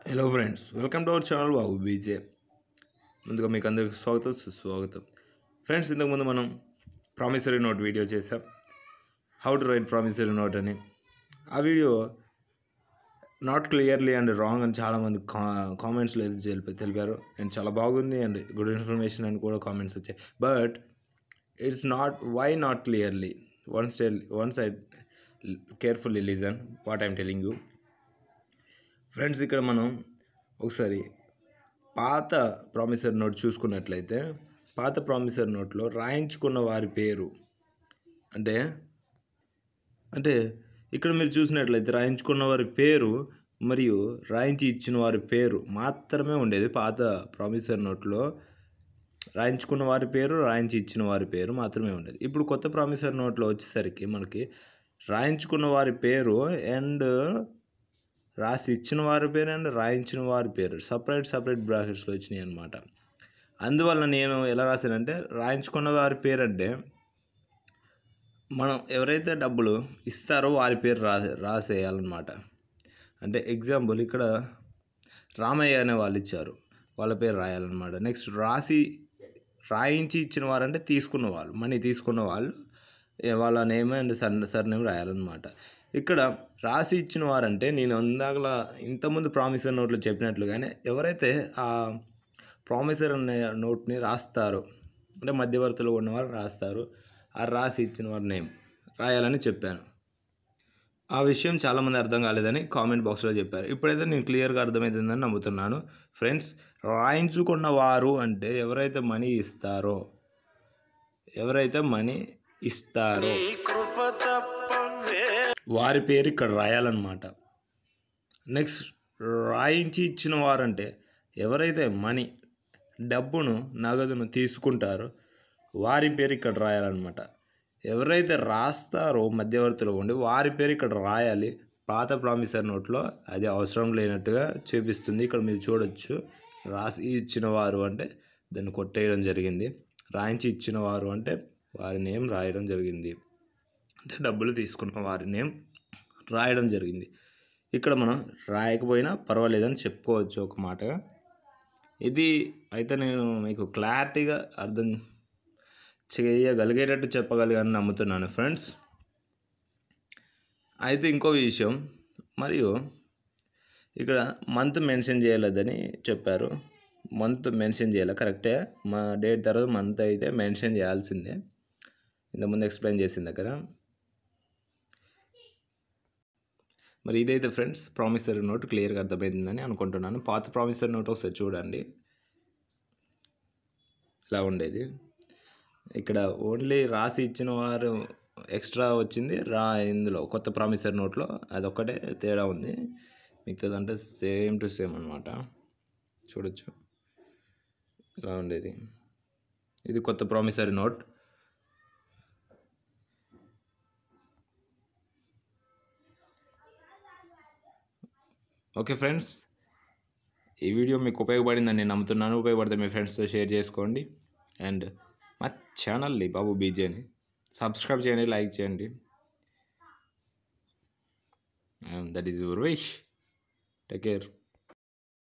hello friends welcome to our channel Babu BJ ముందుగా మీకు అందరికి స్వాగతం సుస్వాగతం ఫ్రెండ్స్ ఇంతకుముందు మనం ప్రామిసరీ నోట్ వీడియో చేసాం how to write promissory note అని ఆ video not clearly and wrong అని చాలామంది కా కామెంట్స్లో అయితే తెలిపి తెలిపారు అండ్ చాలా బాగుంది అండ్ గుడ్ ఇన్ఫర్మేషన్ అని కూడా కామెంట్స్ వచ్చాయి but it's not why not clearly once tell once I carefully listen what I'm telling you friends ఇక్కడ మనం ఒకసారి పాత ప్రామిసర్ నోట్ చూసుకున్నట్లయితే పాత ప్రామిసర్ నోట్లో రాయించుకున్న వారి పేరు అంటే అంటే ఇక్కడ మీరు చూసినట్లయితే రాయించుకున్న వారి పేరు మరియు రాయించి ఇచ్చిన వారి పేరు మాత్రమే ఉండేది పాత ప్రామిసర్ నోట్లో రాయించుకున్న వారి పేరు రాయించి ఇచ్చిన వారి పేరు మాత్రమే ఉండేది ఇప్పుడు కొత్త ప్రామిసర్ నోట్లో వచ్చేసరికి మనకి రాయించుకున్న వారి పేరు అండ్ రాసి ఇచ్చిన వారి పేరు అండ్ రాయించిన వారి పేరు సపరేట్ సపరేట్ బ్రాకెట్స్లో వచ్చినాయి అనమాట అందువల్ల నేను ఎలా రాశానంటే రాయించుకున్న వారి పేరు అంటే మనం ఎవరైతే డబ్బులు ఇస్తారో వారి పేరు రాసే రాసేయాలన్నమాట అంటే ఎగ్జాంపుల్ ఇక్కడ రామయ్య అనే వాళ్ళు ఇచ్చారు వాళ్ళ పేరు రాయాలన్నమాట నెక్స్ట్ రాసి రాయించి ఇచ్చిన వారంటే తీసుకున్న వాళ్ళు మనీ తీసుకున్న వాళ్ళు ఏ వాళ్ళ నేమ్ అండ్ సర్ సర్ నేమ్ రాయాలన్నమాట ఇక్కడ రాసి ఇచ్చిన వారంటే నేను ఇందాకలా ఇంతకుముందు ప్రామిసర్ నోట్లో చెప్పినట్లుగానే ఎవరైతే ఆ ప్రామిసర్ అనే నోట్ని రాస్తారో అంటే మధ్యవర్తులు ఉన్నవారు రాస్తారు ఆ రాసి ఇచ్చిన వారి నేమ్ రాయాలని చెప్పాను ఆ విషయం చాలామంది అర్థం కాలేదని కామెంట్ బాక్స్లో చెప్పారు ఇప్పుడైతే నేను క్లియర్గా అర్థమవుతుందని నమ్ముతున్నాను ఫ్రెండ్స్ రాయించుకున్న వారు అంటే ఎవరైతే మనీ ఇస్తారో ఎవరైతే మనీ ఇస్తారో వారి పేరు ఇక్కడ రాయాలన్నమాట నెక్స్ట్ రాయించి ఇచ్చిన వారంటే ఎవరైతే మనీ డబ్బును నగదును తీసుకుంటారో వారి పేరు ఇక్కడ రాయాలన్నమాట ఎవరైతే రాస్తారో మధ్యవర్తిలో ఉండి వారి పేరు ఇక్కడ రాయాలి పాత ప్రామిసర్ నోట్లో అది అవసరం లేనట్టుగా చూపిస్తుంది ఇక్కడ మీరు చూడొచ్చు రాసి ఇచ్చిన వారు అంటే దాన్ని కొట్టేయడం జరిగింది రాయించి ఇచ్చిన వారు అంటే వారి నేమ్ రాయడం జరిగింది అంటే డబ్బులు తీసుకున్న వారి నేమ్ రాయడం జరిగింది ఇక్కడ మనం రాయకపోయినా పర్వాలేదని చెప్పుకోవచ్చు ఒక మాటగా ఇది అయితే నేను మీకు క్లారిటీగా అర్థం చేయగలిగేటట్టు చెప్పగలిగాను నమ్ముతున్నాను ఫ్రెండ్స్ అయితే ఇంకో విషయం మరియు ఇక్కడ మంత్ మెన్షన్ చేయలేదని చెప్పారు మంత్ మెన్షన్ చేయాలి కరెక్టే మా డేట్ తర్వాత మంత్ అయితే మెన్షన్ చేయాల్సిందే ఇంతకుముందు ఎక్స్ప్లెయిన్ చేసిన దగ్గర మరి ఇదైతే ఫ్రెండ్స్ ప్రామిసరీ నోట్ క్లియర్గా అర్థమైందని అనుకుంటున్నాను పాత ప్రామిసరీ నోట్ ఒకసారి చూడండి ఇలా ఉండేది ఇక్కడ ఓన్లీ రాసి ఇచ్చిన వారు ఎక్స్ట్రా వచ్చింది రా ఇందులో కొత్త ప్రామిసరీ నోట్లో అదొక్కటే తేడా ఉంది మిగతాదంటే సేమ్ టు సేమ్ అనమాట చూడొచ్చు ఇలా ఉండేది ఇది కొత్త ప్రామిసరీ నోట్ ఓకే ఫ్రెండ్స్ ఈ వీడియో మీకు ఉపయోగపడిందని నేను నమ్ముతున్నాను ఉపయోగపడితే మీ ఫ్రెండ్స్తో షేర్ చేసుకోండి అండ్ మా ఛానల్ని బాబు బీజేని సబ్స్క్రైబ్ చేయండి లైక్ చేయండి that is your wish take care